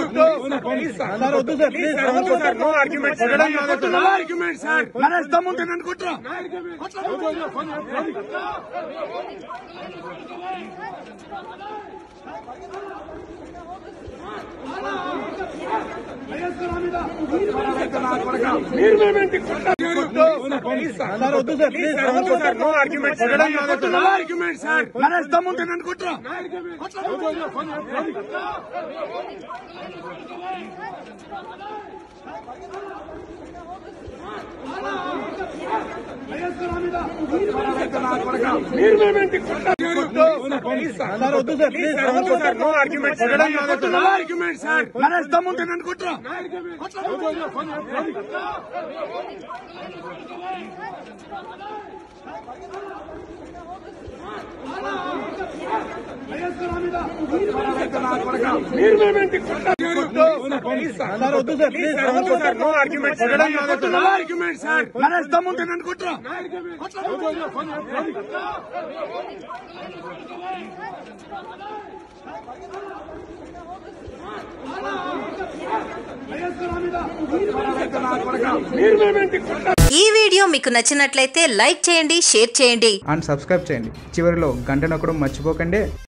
sir వద్దు sir please sir వద్దు sir no argument no argument sir Naresh దమ్ముంటే నన్ను కొట్టరా సార్ వద్దు సార్ ప్లీజ్ సార్ వద్దు sir no argument no argument sir Naresh దమ్ముంటే నన్ను కొట్టరా సార్ వద్దు సార్ ప్లీజ్ సార్ వద్దు sir no argument no argument sir Naresh దమ్ముంటే నన్ను కొట్టరా సార్ వద్దు సార్ ప్లీజ్ సార్ వద్దు sir no argument no argument sir Naresh దమ్ముంటే నన్ను కొట్టరా ఈ వీడియో మీకు నచ్చినట్లయితే లైక్ చేయండి షేర్ చేయండి అండ్ సబ్స్క్రైబ్ చేయండి చివరిలో గంట నొక్కడం మర్చిపోకండి